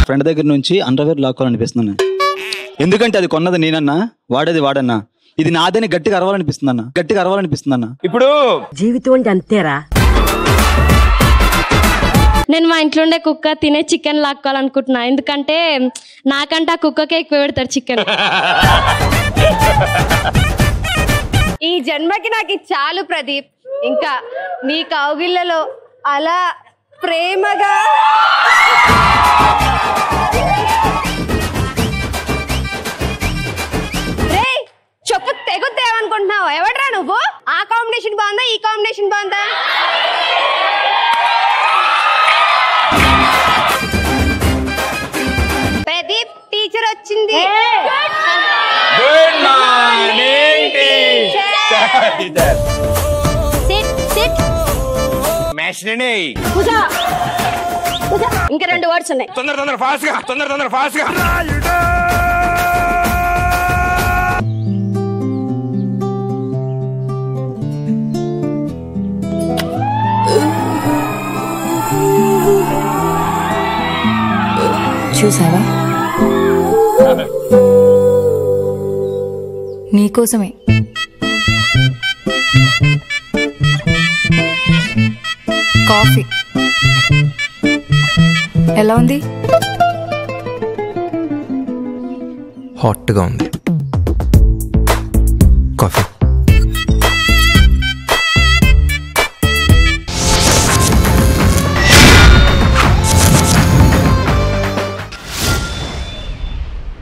friend దగ్గర నుంచి underwear లాక్కోవాలనిపిస్తుంది ఎందుకంటే అది కొన్నది నేనన్నా వాడేది వాడన్నా ఇది నాదని గట్టిగా అరవాలనిపిస్తుంది అన్న గట్టిగా అరవాలనిపిస్తుంది అన్న ఇప్పుడు జీవితం అంటే అంతేరా నేను మా ఇంట్లో ఉండే కుక్క తినే చికెన్ లాక్కోవాలనుకుంటున్నా ఎందుకంటే నాకంటే ఆ కుక్కకే ఎక్కువ పెడతారు చికెన్ ఈ జన్మకి నాకు ఇది చాలు ప్రదీప్ ఇంకా నీ కౌగిళ్ళలో అలా ప్రేమగా రేయ్, చెప్పు తెగుద్దేమనుకుంటున్నావు ఎవడ్రా నువ్వు ఆ కాంబినేషన్ బాగుందా ఈ కాంబినేషన్ బాగుందా ప్రదీప్ టీచర్ వచ్చింది గుడ్ మార్నింగ్ సిట్ సిట్ మ్యాచ్నే ఇంకా రెండు వర్డ్స్ ఉన్నాయి తొందర తొందర ఫాస్ట్ గా తొందర తొందర ఫాస్ట్ గా చూసావా నీకోసమే కాఫీ ఎలా ఉంది హాట్గా ఉంది కాఫీ